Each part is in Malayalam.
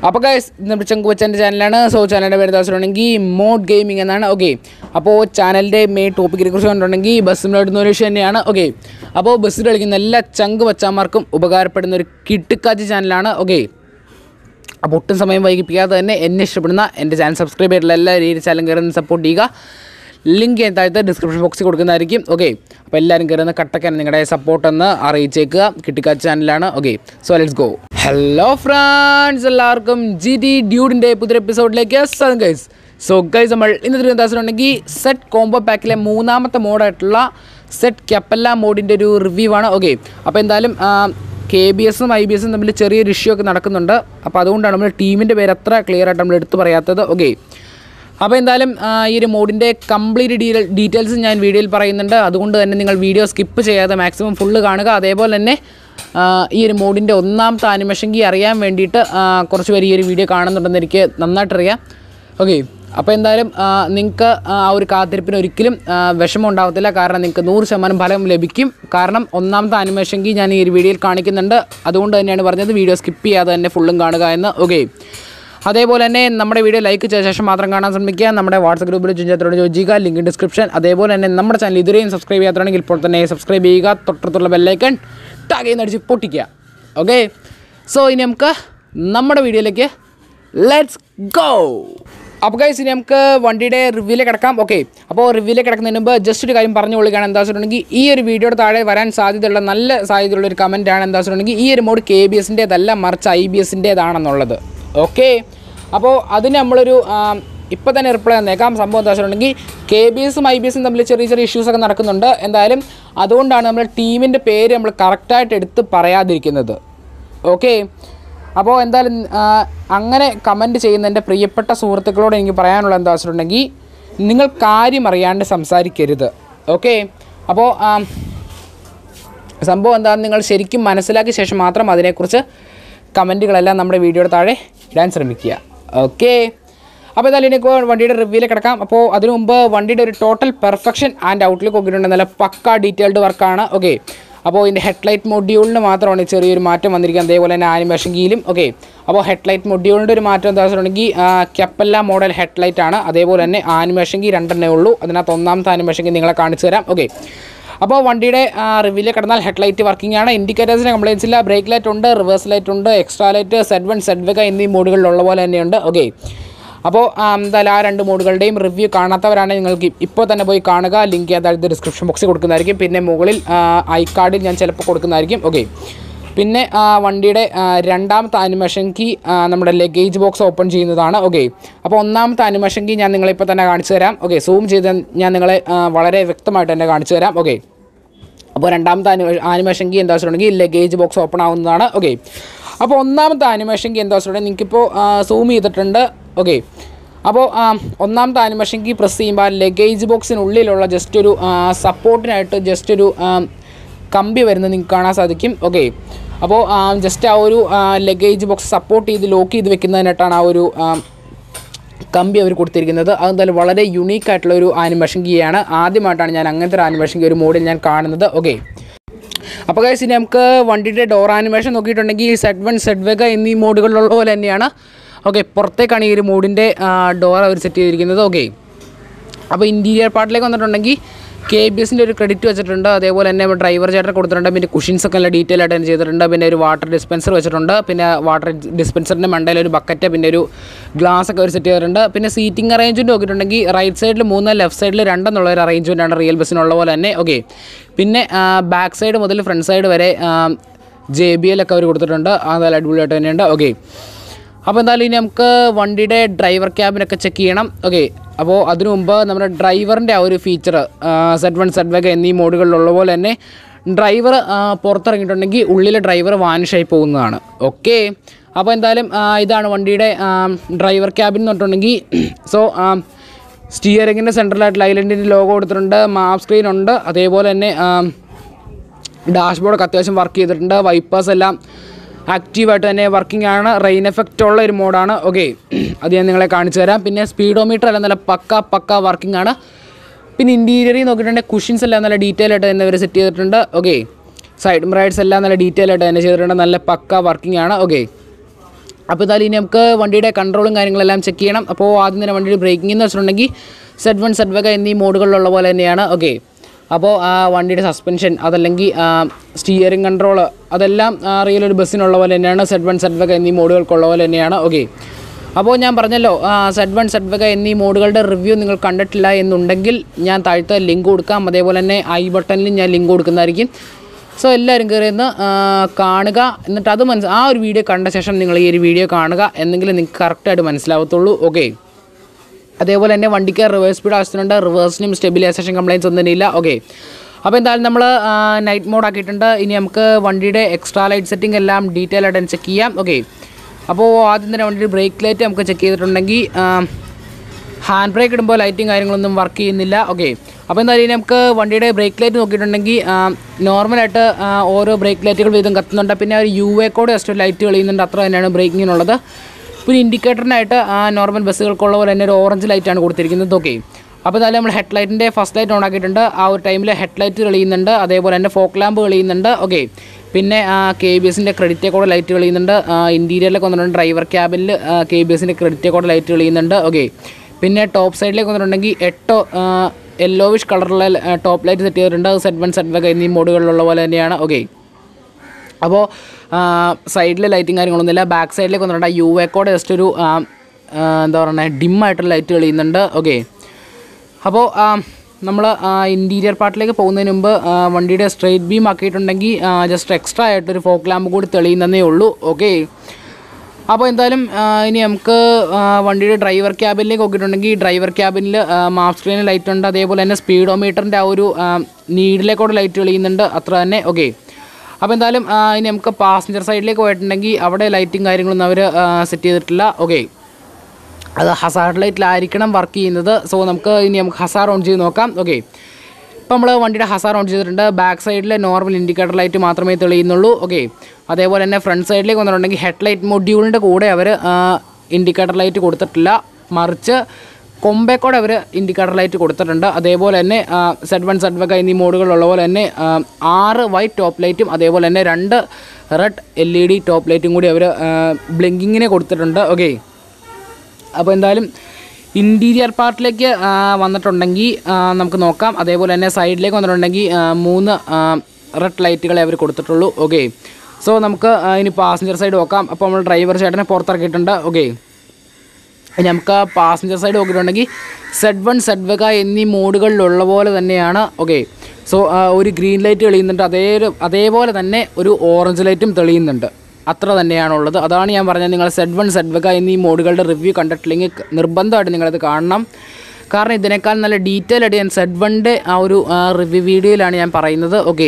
അപ്പോൾ ഗൈസ് നമ്മുടെ ചങ്കുവച്ചൻ്റെ ചാനലാണ് സോ ചാനലിൻ്റെ പേര് ദിവസമാണെങ്കിൽ മോഡ് ഗെയിമിംഗ് എന്നാണ് ഓക്കെ അപ്പോൾ ചാനലിൻ്റെ മെയിൻ ടോപ്പിക്കിനെ കുറിച്ച് പറഞ്ഞിട്ടുണ്ടെങ്കിൽ ബസ്സിലോട്ടുന്ന ഒരു വിഷയം തന്നെയാണ് ഓക്കെ അപ്പോൾ ബസ്സിൽ കളിക്കുന്ന എല്ലാ ചങ്ക് വച്ചാന്മാർക്കും ഉപകാരപ്പെടുന്ന ഒരു കിട്ടുക്കാച്ചി ചാനലാണ് ഓക്കെ അപ്പോൾ ഒട്ടും സമയം വൈകിപ്പിക്കാതെ തന്നെ എന്നെ ഇഷ്ടപ്പെടുന്ന എൻ്റെ ചാനൽ സബ്സ്ക്രൈബ് ചെയ്തിട്ടുള്ള എല്ലാവരും ഈ ചാനൽ കയറുന്ന സപ്പോർട്ട് ചെയ്യുക ലിങ്ക് ഞാൻ താഴത്തെ ഡിസ്ക്രിപ്ഷൻ ബോക്സിൽ കൊടുക്കുന്നതായിരിക്കും ഓക്കെ അപ്പോൾ എല്ലാവരും കയറുന്ന കട്ടക്കാൻ നിങ്ങളുടെ സപ്പോർട്ട് ഒന്ന് അറിയിച്ചേക്കുക കിട്ടിക്കാച്ച ചാനലാണ് okay so let's go hello friends എല്ലാവർക്കും ജി ടി ഡ്യൂഡിൻ്റെ പുതിയ എപ്പിസോഡിലേക്ക് സ്വാഗതം ഗൈസ് സോ ഗൈസ് നമ്മൾ ഇന്നത്തെ എന്താണെന്നുണ്ടെങ്കിൽ സെറ്റ് കോംബോ പാക്കിലെ മൂന്നാമത്തെ മോഡായിട്ടുള്ള സെറ്റ് കപ്പല്ല മോഡിൻ്റെ ഒരു റിവ്യൂ ആണ് ഓക്കെ അപ്പോൾ എന്തായാലും കെ ബി എസും ഐ ബി എസും തമ്മിൽ ചെറിയൊരു ഇഷ്യൂ ഒക്കെ നടക്കുന്നുണ്ട് അപ്പോൾ അതുകൊണ്ടാണ് നമ്മൾ ടീമിൻ്റെ പേര് അത്ര ക്ലിയർ ആയിട്ട് നമ്മൾ എടുത്തു പറയാത്തത് ഓക്കെ അപ്പോൾ എന്തായാലും ആ, ഈ ഒരു മോഡിൻ്റെ കംപ്ലീറ്റ് ഡീ ഡീറ്റെയിൽസ് ഞാൻ വീഡിയോയിൽ പറയുന്നുണ്ട് അതുകൊണ്ട് തന്നെ നിങ്ങൾ വീഡിയോ സ്കിപ്പ് ചെയ്യാതെ മാക്സിമം ഫുള്ള് കാണുക അതേപോലെ തന്നെ ആ, ഈ ഒരു മോഡിൻ്റെ ഒന്നാമത്തെ ആനിമേഷൻ കീ അറിയാൻ വേണ്ടിയിട്ട് ആ, കുറച്ച് പേര് ഈ ഒരു വീഡിയോ കാണുന്നുണ്ടെന്ന് എനിക്ക് നന്നായിട്ടറിയാം ഓക്കെ അപ്പോൾ എന്തായാലും നിങ്ങൾക്ക് ആ ഒരു കാത്തിരിപ്പിന് ഒരിക്കലും ആ, വിഷമം ഉണ്ടാകത്തില്ല കാരണം നിങ്ങൾക്ക് നൂറ് ശതമാനം ഫലം ലഭിക്കും കാരണം ഒന്നാമത്തെ ആനിമേഷൻ കീ ഞാൻ ഈ ഒരു വീഡിയോയിൽ കാണിക്കുന്നുണ്ട് അതുകൊണ്ട് തന്നെയാണ് പറഞ്ഞത് വീഡിയോ സ്കിപ്പ് ചെയ്യാതെ തന്നെ ഫുള്ളും കാണുക എന്ന് ഓക്കെ അതേപോലെ തന്നെ നമ്മുടെ വീഡിയോ ലൈക്ക് ചെയ്ത ശേഷം മാത്രം കാണാൻ ശ്രമിക്കുക നമ്മുടെ വാട്സപ്പ് ഗ്രൂപ്പിൽ ചുഞ്ചത്തോട് ചോദിക്കുക ലിങ്ക് ഡിസ്ക്രിപ്ഷൻ അതേപോലെ തന്നെ നമ്മുടെ ചാനൽ ഇതുവരെയും സബ്സ്ക്രൈബ് ചെയ്യാത്തതാണെങ്കിൽ ഇപ്പോൾ തന്നെ സബ്സ്ക്രൈബ് ചെയ്യുക തൊട്ടടുത്തുള്ള ബെല്ലൈക്കൺ ടാഗ് അടിച്ച് പൊട്ടിക്കുക ഓക്കെ സോ ഇനി നമുക്ക് നമ്മുടെ വീഡിയോയിലേക്ക് ലെറ്റ്സ് ഗോ അപ്പോൾ ഗൈസ് ഇനി നമുക്ക് വണ്ടിയുടെ റിവ്യൂലേക്ക് കിടക്കാം ഓക്കെ അപ്പോൾ റിവ്യൂലേക്ക് കിടക്കുന്നതിന് മുമ്പ് ജസ്റ്റ് ഒരു കാര്യം പറഞ്ഞു കൊടുക്കുകയാണ് എന്താ വെച്ചിട്ടുണ്ടെങ്കിൽ ഈ ഒരു വീഡിയോയുടെ താഴെ വരാൻ സാധ്യതയുള്ള നല്ല സാധ്യതയുള്ള ഒരു കമൻറ്റാണ് എന്താ വെച്ചിട്ടുണ്ടെങ്കിൽ ഈ ഒരു മോഡ് കെ ബി എസിൻ്റേതല്ല മറിച്ച് ഐ ബി എസിൻ്റേതാണെന്നുള്ളത് ഓക്കെ അപ്പോൾ അതിന് നമ്മളൊരു ഇപ്പോൾ തന്നെ റിപ്ലൈ തന്നേക്കാം സംഭവം എന്താ വെച്ചിട്ടുണ്ടെങ്കിൽ കെ ബി എസും ഐ ബി എസും തമ്മിൽ ചെറിയ ചെറിയ ഇഷ്യൂസ് ഒക്കെ നടക്കുന്നുണ്ട് എന്തായാലും അതുകൊണ്ടാണ് നമ്മൾ ടീമിൻ്റെ പേര് നമ്മൾ കറക്റ്റായിട്ട് എടുത്ത് പറയാതിരിക്കുന്നത് ഓക്കെ അപ്പോൾ എന്തായാലും ആ, അങ്ങനെ കമൻറ്റ് ചെയ്യുന്ന എൻ്റെ പ്രിയപ്പെട്ട സുഹൃത്തുക്കളോട് എനിക്ക് പറയാനുള്ള എന്താ വെച്ചിട്ടുണ്ടെങ്കിൽ നിങ്ങൾ കാര്യം അറിയാണ്ട് സംസാരിക്കരുത് ഓക്കെ അപ്പോൾ ആ, സംഭവം എന്താണെന്ന് നിങ്ങൾ ശരിക്കും മനസ്സിലാക്കിയ ശേഷം മാത്രം അതിനെക്കുറിച്ച് കമൻറ്റുകളെല്ലാം നമ്മുടെ വീഡിയോയുടെ താഴെ ഇടാൻ ശ്രമിക്കുക ഓക്കെ അപ്പോൾ എന്തായാലും എനിക്ക് വണ്ടിയുടെ റിവ്യൂലേക്ക് കിടക്കാം അപ്പോൾ അതിനു മുമ്പ് വണ്ടിയുടെ ഒരു ടോട്ടൽ പെർഫെക്ഷൻ ആൻഡ് ഔട്ട്ലുക്ക് നോക്കിയിട്ടുണ്ട് നല്ല പക്ക ഡീറ്റെയിൽഡ് വർക്കാണ് ഓക്കെ അപ്പോൾ ഇതിൻ്റെ ഹെഡ്ലൈറ്റ് മൊഡ്യൂളിന് മാത്രമാണ് ചെറിയൊരു മാറ്റം വന്നിരിക്കുന്നത് അതേപോലെ തന്നെ ആനിമേഷൻ കീയിലും ഓക്കെ അപ്പോൾ ഹെഡ്ലൈറ്റ് മൊഡ്യൂളിൻ്റെ ഒരു മാറ്റം എന്താ വെച്ചിട്ടുണ്ടെങ്കിൽ കെപ്പല്ല മോഡൽ ഹെഡ്ലൈറ്റ് ആണ് അതേപോലെ തന്നെ ആനിമേഷൻ കീ രണ്ടെണ്ണേ ഉള്ളൂ അതിനകത്ത് ഒന്നാമത്തെ ആനിമേഷൻ കീ നിങ്ങളെ കാണിച്ചു തരാം ഓക്കെ അപ്പോൾ വണ്ടിയുടെ റിവ്യൂലേക്ക് കിടന്നാൽ ഹെഡ്ലൈറ്റ് വർക്കിംഗ് ആണ് ഇൻഡിക്കേറ്റേഴ്സിന് കംപ്ലയിൻസ് ഇല്ല ബ്രേക്ക് ലൈറ്റ് ഉണ്ട് റിവേഴ്സ് ലൈറ്റ് ഉണ്ട് extra light Z one Z Vega എന്നീ മോഡുകളിലുള്ള പോലെ തന്നെയുണ്ട് ഓക്കെ അപ്പോൾ എന്തായാലും ആ രണ്ട് മോഡുകളുടെയും റിവ്യൂ കാണാത്തവരാണെങ്കിൽ നിങ്ങൾക്ക് ഇപ്പോൾ തന്നെ പോയി കാണുക ലിങ്ക് അതായത് ഡിസ്ക്രിപ്ഷൻ ബോക്സിൽ കൊടുക്കുന്നതായിരിക്കും പിന്നെ മുകളിൽ ഐ കാർഡിൽ ഞാൻ ചിലപ്പോൾ കൊടുക്കുന്നതായിരിക്കും ഓക്കെ പിന്നെ ആ, വണ്ടിയുടെ ആ, രണ്ടാമത്തെ ആനിമേഷൻ കീ നമ്മുടെ ലഗേജ് ബോക്സ് ഓപ്പൺ ചെയ്യുന്നതാണ് ഓക്കെ അപ്പോൾ ഒന്നാമത്തെ ആനിമേഷൻ കീ ഞാൻ നിങ്ങളെ ഇപ്പോൾ തന്നെ കാണിച്ചു തരാം ഓക്കെ സൂം ചെയ്ത് ഞാൻ നിങ്ങളെ ആ, വളരെ വ്യക്തമായിട്ട് തന്നെ കാണിച്ചു തരാം ഓക്കെ അപ്പോൾ രണ്ടാമത്തെ ആനിമേ ആനിമേഷൻ കീ എന്താ വെച്ചിട്ടുണ്ടെങ്കിൽ ലഗേജ് ബോക്സ് ഓപ്പൺ ആവുന്നതാണ് ഓക്കെ അപ്പോൾ ഒന്നാമത്തെ ആനിമേഷൻ കീ എന്താ വെച്ചിട്ടുണ്ടെങ്കിൽ നിങ്ങൾക്കിപ്പോൾ സൂം ചെയ്തിട്ടുണ്ട് ഓക്കെ അപ്പോൾ ആ, ഒന്നാമത്തെ ആനിമേഷൻ കീ പ്രസ് ചെയ്യുമ്പോൾ ആ ലഗേജ് ബോക്സിനുള്ളിലുള്ള ജസ്റ്റ് ഒരു സപ്പോർട്ടിനായിട്ട് ജസ്റ്റ് ഒരു ആ, കമ്പി വരുന്നത് നിങ്ങൾക്ക് കാണാൻ സാധിക്കും ഓക്കെ അപ്പോൾ ജസ്റ്റ് ആ ഒരു ലഗേജ് ബോക്സ് സപ്പോർട്ട് ചെയ്ത് ലോക്ക് ചെയ്ത് വെക്കുന്നതിനായിട്ടാണ് ആ ഒരു ആ, കമ്പി അവർ കൊടുത്തിരിക്കുന്നത് അതെന്തായാലും വളരെ യുണീക്ക് ആയിട്ടുള്ള ഒരു ആനിമേഷൻ കീയാണ് ആദ്യമായിട്ടാണ് ഞാൻ അങ്ങനത്തെ ഒരു ആനിമേഷൻ കീ ഒരു മോഡിൽ ഞാൻ കാണുന്നത് ഓക്കെ അപ്പോൾ ഗൈസ് ഇനി നമുക്ക് വണ്ടിയുടെ ഡോർ ആനിമേഷൻ നോക്കിയിട്ടുണ്ടെങ്കിൽ സെഡ് വൺ സെഡ് വെഗ എന്നീ മോഡുകളിലുള്ള പോലെ തന്നെയാണ് ഓക്കെ പുറത്തേക്കാണ് ഈ ഒരു മോഡിൻ്റെ ഡോർ അവർ സെറ്റ് ചെയ്തിരിക്കുന്നത് ഓക്കെ അപ്പോൾ ഇൻറ്റീരിയർ പാർട്ടിലേക്ക് വന്നിട്ടുണ്ടെങ്കിൽ കെ ബി എസിൻ്റെ ഒരു ക്രെഡിറ്റ് വെച്ചിട്ടുണ്ട് അതേപോലെ തന്നെ ഡ്രൈവർ ചേട്ടൻ കൊടുത്തിട്ടുണ്ട് പിന്നെ കുഷൻസ് ഒക്കെ നല്ല ഡീറ്റെയിൽ ആയിട്ട് തന്നെ ചെയ്തിട്ടുണ്ട് പിന്നെ ഒരു വാട്ടർ ഡിസ്പെൻസർ വെച്ചിട്ടുണ്ട് പിന്നെ വാട്ടർ ഡിസ്പെൻസറിൻ്റെ മണ്ടയിൽ ഒരു ബക്കറ്റ് പിന്നെ ഒരു ഗ്ലാസ് ഒക്കെ ഒരു സെറ്റ് ചെയ്തിട്ടുണ്ട് പിന്നെ സീറ്റിംഗ് അറേഞ്ച്മെൻറ്റ് നോക്കിയിട്ടുണ്ടെങ്കിൽ റൈറ്റ് സൈഡിൽ മൂന്ന് ലെഫ്റ്റ് സൈഡിൽ രണ്ടെന്നുള്ള ഒരു arrangement ആണ് റിയൽ ബസ്സിനുള്ള പോലെ തന്നെ ഓക്കെ പിന്നെ ബാക്ക് സൈഡ് മുതൽ ഫ്രണ്ട് സൈഡ് വരെ ജെ ബി എൽ ഒക്കെ അവർ കൊടുത്തിട്ടുണ്ട് അത് നല്ല അടിപൊളിയായിട്ട് തന്നെയുണ്ട് ഓക്കെ അപ്പോൾ എന്തായാലും ഇനി നമുക്ക് വണ്ടിയുടെ ഡ്രൈവർ ക്യാബിനൊക്കെ ചെക്ക് ചെയ്യണം ഓക്കെ അപ്പോൾ അതിനു മുമ്പ് നമ്മുടെ ഡ്രൈവറിൻ്റെ ആ ഒരു feature Z one Z Vega എന്നീ മോഡുകളിലുള്ള പോലെ തന്നെ ഡ്രൈവർ പുറത്തിറങ്ങിയിട്ടുണ്ടെങ്കിൽ ഉള്ളിലെ ഡ്രൈവർ വാനിഷായി പോകുന്നതാണ് ഓക്കെ അപ്പോൾ എന്തായാലും ആ, ഇതാണ് വണ്ടിയുടെ ഡ്രൈവർ ക്യാബിൻ എന്ന് പറഞ്ഞിട്ടുണ്ടെങ്കിൽ സോ സ്റ്റിയറിങ്ങിൻ്റെ സെൻട്രലായിട്ടുള്ള ഐലൻഡിൻ്റെ ലോഗോ കൊടുത്തിട്ടുണ്ട് മാപ്പ് സ്ക്രീൻ ഉണ്ട് അതേപോലെ തന്നെ ആ, ഡാഷ്ബോർഡൊക്കെ അത്യാവശ്യം വർക്ക് ചെയ്തിട്ടുണ്ട് വൈപ്പേഴ്സ് എല്ലാം ആക്റ്റീവായിട്ട് തന്നെ വർക്കിംഗ് ആണ് റെയിൻ എഫക്റ്റ് ഉള്ള ഒരു മോഡാണ് ഓക്കെ അത് ഞാൻ നിങ്ങളെ കാണിച്ചു തരാം പിന്നെ സ്പീഡോമീറ്റർ എല്ലാം നല്ല പക്ക പക്ക വർക്കിംഗ് ആണ് പിന്നെ ഇൻറ്റീരിയറിൽ നോക്കിയിട്ടുണ്ടെങ്കിൽ കുഷൻസ് എല്ലാം നല്ല ഡീറ്റെയിൽ ആയിട്ട് തന്നെ ഇവർ സെറ്റ് ചെയ്തിട്ടുണ്ട് ഓക്കെ സൈഡ് റൈഡ്സ് എല്ലാം നല്ല ഡീറ്റെയിൽ ആയിട്ട് തന്നെ ചെയ്തിട്ടുണ്ട് നല്ല പക്ക വർക്കിംഗ് ആണ് ഓക്കെ അപ്പോൾ എന്തായാലും ഇനി നമുക്ക് വണ്ടിയുടെ കൺട്രോളും കാര്യങ്ങളെല്ലാം ചെക്ക് ചെയ്യണം അപ്പോൾ ആദ്യം തന്നെ വണ്ടിയുടെ ബ്രേക്കിംഗ് എന്ന് വെച്ചിട്ടുണ്ടെങ്കിൽ സെറ്റ് വൺ സെറ്റ് വക എന്നീ മോഡുകളിലുള്ള പോലെ തന്നെയാണ് ഓക്കെ അപ്പോൾ ആ വണ്ടിയുടെ സസ്പെൻഷൻ അതല്ലെങ്കിൽ സ്റ്റിയറിംഗ് കൺട്രോൾ അതെല്ലാം റിയൽ ഒരു ബസ്സിനുള്ള പോലെ തന്നെയാണ് സെറ്റ് വൺ സെറ്റ് വക എന്നീ മോഡുകൾക്കുള്ള പോലെ തന്നെയാണ് ഓക്കെ അപ്പോൾ ഞാൻ പറഞ്ഞല്ലോ സെറ്റ് വൺ സെറ്റ് വക എന്നീ മോഡുകളുടെ റിവ്യൂ നിങ്ങൾ കണ്ടിട്ടില്ല എന്നുണ്ടെങ്കിൽ ഞാൻ താഴത്തെ ലിങ്ക് കൊടുക്കാം അതേപോലെ തന്നെ ഐ ബട്ടണിൽ ഞാൻ ലിങ്ക് കൊടുക്കുന്നതായിരിക്കും സോ എല്ലാവരും കയറി ഒന്ന് ആ, കാണുക എന്നിട്ട് അത് മനസ്സ് ആ ഒരു വീഡിയോ കണ്ട ശേഷം നിങ്ങൾ ഈ ഒരു വീഡിയോ കാണുക എന്നെങ്കിലും നിങ്ങൾക്ക് കറക്റ്റായിട്ട് മനസ്സിലാവത്തുള്ളൂ ഓക്കെ അതേപോലെ തന്നെ വണ്ടിക്ക് റിവേഴ്സ് സ്പീഡ് ആവശ്യത്തിനുണ്ട് റിവേഴ്സിനും സ്റ്റെബിലൈസേഷൻ കംപ്ലൈൻസ് ഒന്നും ഇല്ല ഓക്കെ അപ്പോൾ എന്തായാലും നമ്മൾ നൈറ്റ് മോഡ് ആക്കിയിട്ടുണ്ട് ഇനി നമുക്ക് വണ്ടിയുടെ എക്സ്ട്രാ ലൈറ്റ് സെറ്റിംഗ് എല്ലാം ഡീറ്റെയിൽ ആയിട്ട് ചെക്ക് ചെയ്യാം ഓക്കെ അപ്പോൾ ആദ്യം തന്നെ വണ്ടിയുടെ ബ്രേക്ക് ലൈറ്റ് നമുക്ക് ചെക്ക് ചെയ്തിട്ടുണ്ടെങ്കിൽ ഹാൻഡ് ബ്രേക്ക് ഇടുമ്പോൾ ലൈറ്റും കാര്യങ്ങളൊന്നും വർക്ക് ചെയ്യുന്നില്ല ഓക്കെ അപ്പോൾ എന്തായാലും ഇനി നമുക്ക് വണ്ടിയുടെ ബ്രേക്ക് ലൈറ്റ് നോക്കിയിട്ടുണ്ടെങ്കിൽ നോർമലായിട്ട് ഓരോ ബ്രേക്ക് ലൈറ്റുകൾ വീതം കത്തുന്നുണ്ട് പിന്നെ ഒരു U A code just light തെളിയുന്നുണ്ട് അത്ര തന്നെയാണ് ബ്രേക്കിങ്ങിനുള്ളത് പിന്നെ ഇൻഡിക്കേറ്ററിനായിട്ട് നോർമൽ ബസ്സുകൾക്കുള്ള പോലെ തന്നെ ഒരു ഓറഞ്ച് ലൈറ്റാണ് കൊടുത്തിരിക്കുന്നത് ഓക്കെ അപ്പോൾ എന്തായാലും നമ്മൾ ഹെഡ് ലൈറ്റിൻ്റെ ഫസ്റ്റ് ലൈറ്റ് ഓൺ ആക്കിയിട്ടുണ്ട് ആ ഒരു ടൈമിൽ ഹെഡ് ലൈറ്റ് തെളിയുന്നുണ്ട് അതേപോലെ തന്നെ ഫോക്ക് ലാമ്പ് തെളിയുന്നുണ്ട് ഓക്കെ പിന്നെ കെ ബി എസിൻ്റെ ക്രെഡിറ്റ് കോഡ് ലൈറ്റ് തെളിയുന്നുണ്ട് ഇൻറ്റീരിയറിലൊക്കെ വന്നിട്ടുണ്ട് ഡ്രൈവർ ക്യാബിനിൽ കെ ബി എസിൻ്റെ ക്രെഡിറ്റ് കോഡ് ലൈറ്റ് തെളിയുന്നുണ്ട് ഓക്കെ പിന്നെ ടോപ്പ് സൈഡിലേക്ക് വന്നിട്ടുണ്ടെങ്കിൽ എട്ടോ യെല്ലോവിഷ് കളറുള്ള ടോപ്പ് ലൈറ്റ് സെറ്റ് ചെയ്തിട്ടുണ്ട് അത് സെറ്റ് വൺ സെറ്റ് വക എന്നീ മോഡുകളിലുള്ള പോലെ തന്നെയാണ് ഓക്കെ അപ്പോൾ സൈഡിൽ ലൈറ്റും കാര്യങ്ങളൊന്നുമില്ല ബാക്ക് സൈഡിലേക്ക് വന്നിട്ടുണ്ട് യു എക്കോടെ ജസ്റ്റ് ഒരു ആ, ആ, എന്താ പറയുക ഡിമ്മായിട്ടുള്ള ലൈറ്റ് തെളിയുന്നുണ്ട് ഓക്കെ അപ്പോൾ നമ്മൾ ഇൻറ്റീരിയർ പാർട്ടിലേക്ക് പോകുന്നതിന് മുമ്പ് ആ, വണ്ടിയുടെ സ്ട്രെയിറ്റ് ബീം ആക്കിയിട്ടുണ്ടെങ്കിൽ ജസ്റ്റ് എക്സ്ട്രാ ആയിട്ടൊരു ഫോക്ക് ലാമ്പ് കൂടി തെളിയുന്നതേ ഉള്ളൂ ഓക്കെ അപ്പോൾ എന്തായാലും ആ, ഇനി നമുക്ക് ആ, വണ്ടിയുടെ ഡ്രൈവർ ക്യാബിനിലേക്ക് നോക്കിയിട്ടുണ്ടെങ്കിൽ ഡ്രൈവർ ക്യാബിനിൽ മാപ്പ് സ്ക്രീനിൽ ലൈറ്റ് ഉണ്ട് അതേപോലെ തന്നെ സ്പീഡോമീറ്ററിൻ്റെ ആ ഒരു നീഡിലേക്കൂടെ ലൈറ്റ് തെളിയുന്നുണ്ട് അത്ര തന്നെ ഓക്കെ അപ്പോൾ എന്തായാലും ആ, ഇനി നമുക്ക് പാസഞ്ചർ സൈഡിലേക്ക് പോയിട്ടുണ്ടെങ്കിൽ അവിടെ ലൈറ്റും കാര്യങ്ങളൊന്നും അവർ സെറ്റ് ചെയ്തിട്ടില്ല ഓക്കെ അത് ഹസാർഡ് ലൈറ്റിലായിരിക്കണം വർക്ക് ചെയ്യുന്നത് സോ നമുക്ക് ഇനി നമുക്ക് ഹസാർ ഓൺ ചെയ്ത് നോക്കാം ഓക്കെ ഇപ്പോൾ നമ്മൾ വണ്ടിയുടെ ഹസാർ ഓൺ ചെയ്തിട്ടുണ്ട് ബാക്ക് സൈഡിൽ നോർമൽ ഇൻഡിക്കേറ്റർ ലൈറ്റ് മാത്രമേ തെളിയുന്നുള്ളൂ ഓക്കെ അതേപോലെ തന്നെ ഫ്രണ്ട് സൈഡിലേക്ക് വന്നിട്ടുണ്ടെങ്കിൽ ഹെഡ് ലൈറ്റ് മൊഡ്യൂളിൻ്റെ കൂടെ അവർ ഇൻഡിക്കേറ്റർ ലൈറ്റ് കൊടുത്തിട്ടില്ല മറിച്ച് കൊമ്പേക്കോടെ അവർ ഇൻഡിക്കേറ്റർ ലൈറ്റ് കൊടുത്തിട്ടുണ്ട് അതേപോലെ തന്നെ സെഡ് വൺ സെഡ് വക എന്നീ മോഡുകളുള്ള പോലെ തന്നെ ആ, ആറ് വൈറ്റ് ടോപ്പ് ലൈറ്റും അതേപോലെ തന്നെ രണ്ട് red L E D top ലൈറ്റും കൂടി അവർ ബ്ലിങ്കിങ്ങിനെ കൊടുത്തിട്ടുണ്ട് ഓക്കെ അപ്പോൾ എന്തായാലും ഇൻറ്റീരിയർ പാർട്ടിലേക്ക് ആ, വന്നിട്ടുണ്ടെങ്കിൽ ആ, നമുക്ക് നോക്കാം അതേപോലെ തന്നെ സൈഡിലേക്ക് വന്നിട്ടുണ്ടെങ്കിൽ ആ, മൂന്ന് റെഡ് ലൈറ്റുകളെ അവർ കൊടുത്തിട്ടുള്ളൂ ഓക്കെ സോ നമുക്ക് ആ, ഇനി പാസഞ്ചർ സൈഡ് നോക്കാം അപ്പോൾ നമ്മൾ ഡ്രൈവർ ചേട്ടനെ പുറത്തിറക്കിയിട്ടുണ്ട് ഓക്കെ ഇനി നമുക്ക് പാസഞ്ചർ സൈഡ് നോക്കിയിട്ടുണ്ടെങ്കിൽ സെഡ് വൺ സെഡ് വക എന്നീ മോഡുകളിലുള്ള പോലെ തന്നെയാണ് ഓക്കെ സോ ഒരു ഗ്രീൻ ലൈറ്റ് തെളിയുന്നുണ്ട് അതേ അതേപോലെ തന്നെ ഒരു ഓറഞ്ച് ലൈറ്റും തെളിയുന്നുണ്ട് അത്ര തന്നെയാണുള്ളത് അതാണ് ഞാൻ പറഞ്ഞത് നിങ്ങൾ സെഡ് വൺ സെഡ് വക എന്നീ മോഡുകളുടെ റിവ്യൂ കണ്ടിട്ടില്ലെങ്കിൽ ക- നിർബന്ധമായിട്ട് നിങ്ങളത് കാണണം കാരണം ഇതിനേക്കാൾ നല്ല ഡീറ്റെയിൽ ആയിട്ട് ഞാൻ സെഡ് വണ്ണിൻ്റെ ആ ഒരു റിവ്യൂ വീഡിയോയിലാണ് ഞാൻ പറയുന്നത് ഓക്കെ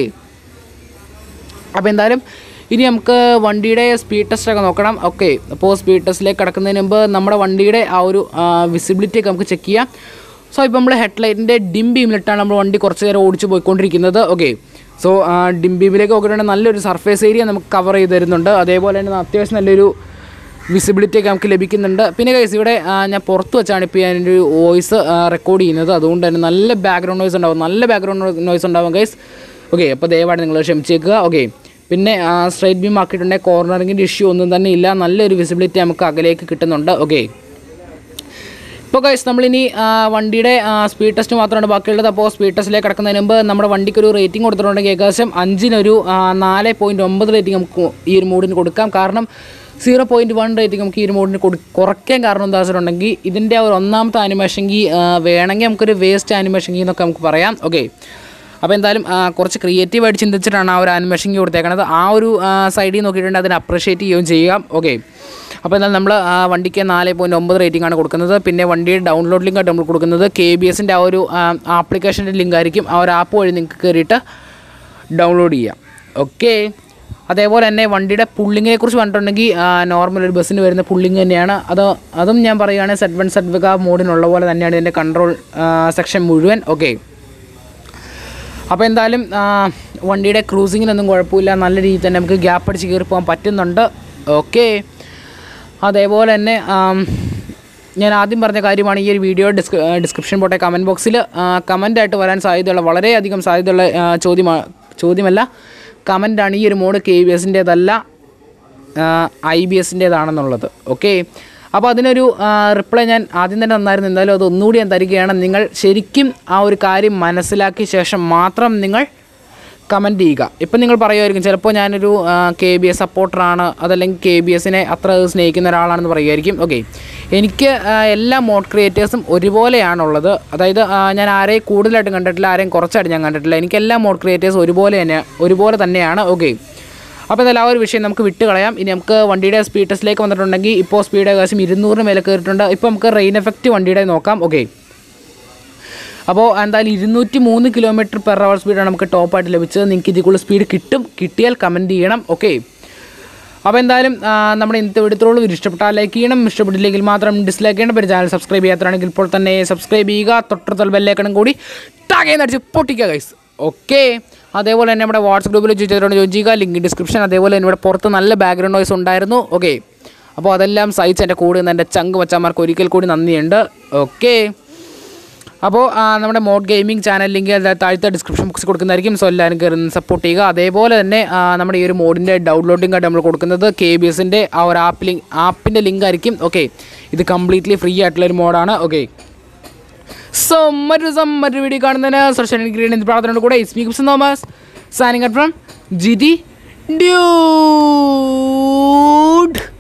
അപ്പോൾ എന്തായാലും ഇനി നമുക്ക് വണ്ടിയുടെ സ്പീഡ് ടെസ്റ്റ് ഒക്കെ നോക്കണം ഓക്കെ അപ്പോൾ സ്പീഡ് ടെസ്റ്റിലേക്ക് കിടക്കുന്നതിന് മുമ്പ് നമ്മുടെ വണ്ടിയുടെ ആ ഒരു വിസിബിലിറ്റി ഒക്കെ നമുക്ക് ചെക്ക് ചെയ്യാം സോ ഇപ്പോൾ നമ്മൾ ഹെഡ് ലൈറ്റിൻ്റെ ഡിം ബീമിലിട്ടാണ് നമ്മൾ വണ്ടി കുറച്ച് നേരം ഓടിച്ച് പോയിക്കൊണ്ടിരിക്കുന്നത് ഓക്കെ സോ ഡിം ബീമിലേക്ക് നോക്കിയിട്ടുണ്ടെങ്കിൽ നല്ലൊരു സർഫേസ് ഏരിയ നമുക്ക് കവർ ചെയ്ത് തരുന്നുണ്ട് അതേപോലെ തന്നെ അത്യാവശ്യം നല്ലൊരു വിസിബിലിറ്റി ഒക്കെ നമുക്ക് ലഭിക്കുന്നുണ്ട് പിന്നെ കൈസ് ഇവിടെ ആ, ഞാൻ പുറത്ത് വെച്ചാണ് ഇപ്പോൾ ഞാൻ എൻ്റെ ഒരു വോയിസ് റെക്കോർഡ് ചെയ്യുന്നത് അതുകൊണ്ട് തന്നെ നല്ല ബാക്ക്ഗ്രൗണ്ട് നോയ്സ് ഉണ്ടാവും നല്ല ബാക്ക്ഗ്രൗണ്ട് നോയ്സ് ഉണ്ടാവും ഗൈസ് ഓക്കെ അപ്പോൾ ദയവായിട്ട് നിങ്ങൾ ക്ഷമിച്ചേക്കുക ഓക്കെ പിന്നെ സ്ട്രൈറ്റ് ബീം ആക്കിയിട്ടുണ്ടെങ്കിൽ കോർണറിങ്ങിൻ്റെ ഇഷ്യൂ ഒന്നും തന്നെ ഇല്ല നല്ലൊരു വിസിബിലിറ്റി നമുക്ക് അകലേക്ക് കിട്ടുന്നുണ്ട് ഓക്കെ ഇപ്പോൾ ഗൈസ് നമ്മളിനി ആ, വണ്ടിയുടെ സ്പീഡ് ടെസ്റ്റ് മാത്രമാണ് ബാക്കിയുള്ളത് അപ്പോൾ സ്പീഡ് ടെസ്റ്റിലേക്ക് കിടക്കുന്നതിന് മുമ്പ് നമ്മുടെ വണ്ടിക്ക് ഒരു റേറ്റിംഗ് കൊടുത്തിട്ടുണ്ടെങ്കിൽ ഏകദേശം അഞ്ചിനൊരു ആ, നാല് പോയിൻറ്റ് ഒമ്പത് റേറ്റിംഗ് നമുക്ക് ഈ ഒരു മോഡിന് കൊടുക്കാം കാരണം സീറോ പോയിൻറ്റ് വൺ റേറ്റിംഗ് നമുക്ക് ഈ ഒരു മോഡിന് കൊടു കുറയ്ക്കാൻ കാരണം എന്താ വെച്ചിട്ടുണ്ടെങ്കിൽ ഇതിൻ്റെ ആ ഒരു ഒന്നാമത്തെ ആനിമേഷൻകി വേണമെങ്കിൽ നമുക്കൊരു വേസ്റ്റ് ആനിമേഷൻകി എന്നൊക്കെ നമുക്ക് പറയാം ഓക്കെ അപ്പോൾ എന്തായാലും ആ, കുറച്ച് ക്രിയേറ്റീവായിട്ട് ചിന്തിച്ചിട്ടാണ് ആ ഒരു ആനിമേഷൻ കൊടുത്തേക്കണത് ആ ഒരു സൈഡിൽ നോക്കിയിട്ടുണ്ട് അതിനെ അപ്രിഷ്യേറ്റ് ചെയ്യുകയും ചെയ്യാം ഓക്കെ അപ്പോൾ എന്നാൽ നമ്മൾ ആ വണ്ടിക്ക് നാല് പോയിൻറ്റ് ഒമ്പത് റേറ്റിംഗ് ആണ് കൊടുക്കുന്നത് പിന്നെ വണ്ടിയുടെ ഡൗൺലോഡ് ലിങ്ക് ആയിട്ട് നമ്മൾ കൊടുക്കുന്നത് കെ ബി എസിൻ്റെ ആ ഒരു ആപ്ലിക്കേഷൻ്റെ ലിങ്ക് ആയിരിക്കും ആ ഒരു ആപ്പ് വഴി നിങ്ങൾക്ക് കയറിയിട്ട് ഡൗൺലോഡ് ചെയ്യാം ഓക്കെ അതേപോലെ തന്നെ വണ്ടിയുടെ പുള്ളിങ്ങിനെ കുറിച്ച് പറഞ്ഞിട്ടുണ്ടെങ്കിൽ നോർമൽ ഒരു ബസ്സിന് വരുന്ന പുള്ളിങ് തന്നെയാണ് അത് അതും ഞാൻ പറയുകയാണെങ്കിൽ സെറ്റ് വൺ സെറ്റ് വക മോഡിനുള്ള പോലെ തന്നെയാണ് ഇതിൻ്റെ കൺട്രോൾ സെക്ഷൻ മുഴുവൻ ഓക്കെ അപ്പോൾ എന്തായാലും ആ, വണ്ടിയുടെ ക്രൂസിങ്ങിനൊന്നും കുഴപ്പമില്ല നല്ല രീതിയിൽ തന്നെ നമുക്ക് ഗ്യാപ്പ് അടിച്ച് കയറി പോകാൻ പറ്റുന്നുണ്ട് ഓക്കെ അതേപോലെ തന്നെ ആം, ഞാൻ ആദ്യം പറഞ്ഞ കാര്യമാണ് ഈ ഒരു വീഡിയോ ഡിസ്ക്രി ഡിസ്ക്രിപ്ഷൻ പോട്ടെ കമൻറ്റ് ബോക്സിൽ കമൻ്റായിട്ട് വരാൻ സാധ്യതയുള്ള വളരെയധികം സാധ്യതയുള്ള ആ, ചോദ്യമാ ചോദ്യമല്ല കമൻ്റാണ് ഈ ഒരു മോഡ് കെ വി എസിൻ്റേതല്ല ഐ ബി എസിൻ്റേതാണെന്നുള്ളത് ഓക്കെ അപ്പോൾ അതിനൊരു റിപ്ലൈ ഞാൻ ആദ്യം തന്നെ തന്നായിരുന്നു എന്തായാലും അത് ഒന്നുകൂടി ഞാൻ തരികയാണ് നിങ്ങൾ ശരിക്കും ആ ഒരു കാര്യം മനസ്സിലാക്കിയ ശേഷം മാത്രം നിങ്ങൾ കമൻറ്റ് ചെയ്യുക ഇപ്പം നിങ്ങൾ പറയുമായിരിക്കും ചിലപ്പോൾ ഞാനൊരു കെ ബി എസ് സപ്പോർട്ടറാണ് അതല്ലെങ്കിൽ കെ ബി എസിനെ അത്ര സ്നേഹിക്കുന്ന ഒരാളാണെന്ന് പറയുമായിരിക്കും ഓക്കെ എനിക്ക് ആ, എല്ലാ മോഡ് ക്രിയേറ്റേഴ്സും ഒരുപോലെയാണുള്ളത് അതായത് ആ, ഞാൻ ആരെയും കൂടുതലായിട്ടും കണ്ടിട്ടില്ല ആരെയും കുറച്ചായിട്ട് ഞാൻ കണ്ടിട്ടില്ല എനിക്ക് എല്ലാ മോഡ് ക്രിയേറ്റേഴ്സും ഒരുപോലെ തന്നെ ഒരുപോലെ തന്നെയാണ് ഓക്കെ അപ്പോൾ എന്തായാലും ആ ഒരു വിഷയം നമുക്ക് വിട്ട് കളയാം ഇനി നമുക്ക് വണ്ടിയുടെ സ്പീഡ് ടെസ്റ്റിലേക്ക് വന്നിട്ടുണ്ടെങ്കിൽ ഇപ്പോൾ സ്പീഡ് ഏകദേശം ഇരുന്നൂറിന് മേലെ കയറിയിട്ടുണ്ട് ഇപ്പോൾ നമുക്ക് റെയിൻ എഫക്റ്റ് വണ്ടിയുടെ നോക്കാം ഓക്കെ അപ്പോൾ എന്തായാലും ഇരുന്നൂറ്റി മൂന്ന് കിലോമീറ്റർ പെർ അവർ സ്പീഡാണ് നമുക്ക് ടോപ്പായിട്ട് ലഭിച്ചത് നിങ്ങൾക്ക് ഇതിൽ കൂടുതൽ സ്പീഡ് കിട്ടും കിട്ടിയാൽ കമൻറ്റ് ചെയ്യണം ഓക്കെ അപ്പോൾ എന്തായാലും ആ, നമ്മുടെ ഇന്നത്തെ വീഡിയോത്തോളം ഒരു ഇഷ്ടപ്പെട്ടാൽ ലൈക്ക് ചെയ്യണം ഇഷ്ടപ്പെട്ടില്ലെങ്കിൽ മാത്രം ഡിസ്ലൈക്ക് ചെയ്യണം പിന്നെ ചാനൽ സബ്സ്ക്രൈബ് ചെയ്യാത്തതാണെങ്കിൽ ഇപ്പോൾ തന്നെ സബ്സ്ക്രൈബ് ചെയ്യുക തൊട്ടടുത്തുള്ള ബെല്ലേക്കണം കൂടി ടാഗേന്ന് അടിച്ച് പൊട്ടിക്കുക ഗൈസ് ഓക്കെ അതേപോലെ തന്നെ നമ്മുടെ വാട്സപ്പ് ഗ്രൂപ്പിൽ ചോദിച്ചവരോട് ജോയിൻ ചെയ്യുക ലിങ്ക് ഡിസ്ക്രിപ്ഷൻ അതേപോലെ തന്നെ ഇവിടെ പുറത്ത് നല്ല ബാക്ക്ഗ്രൗണ്ട് വോയിസ് ഉണ്ടായിരുന്നു ഓക്കെ അപ്പോൾ അതെല്ലാം സഹിച്ച് എൻ്റെ കൂടെ നിന്ന് എൻ്റെ ചങ്ക് മച്ചാന്മാർക്ക് ഒരിക്കൽ കൂടി നന്ദിയുണ്ട് ഓക്കെ അപ്പോൾ ആ, നമ്മുടെ മോഡ് ഗെയിമിംഗ് ചാനൽ ലിങ്ക് താഴത്തെ ഡിസ്ക്രിപ്ഷൻ ബോക്സിൽ കൊടുക്കുന്നതായിരിക്കും സോ എല്ലാവരും കയറി സപ്പോർട്ട് ചെയ്യുക അതേപോലെ തന്നെ ആ, നമ്മുടെ ഈ ഒരു മോഡിൻ്റെ ഡൗൺലോഡിംഗ് ആയിട്ട് നമ്മൾ കൊടുക്കുന്നത് കെ ബി എസിൻ്റെ ആ ഒരു ആപ്പ് ലിങ്ക് ആപ്പിൻ്റെ ലിങ്ക് ആയിരിക്കും ഓക്കെ ഇത് കംപ്ലീറ്റ്ലി ഫ്രീ ആയിട്ടുള്ള ഒരു മോഡാണ് ഓക്കെ സോ മറ്റൊരു ദിവസം മറ്റൊരു വീഡിയോ കാണുന്നതിന് സോഷ്യൽ ഇൻഗ്രീഡിയൻസ് പ്രാർത്ഥനയോട് കൂടെ സ്പീക്സ് തോമസ് സാനിങ് ഫ്രം ജി ഡി ഡ്യൂഡ്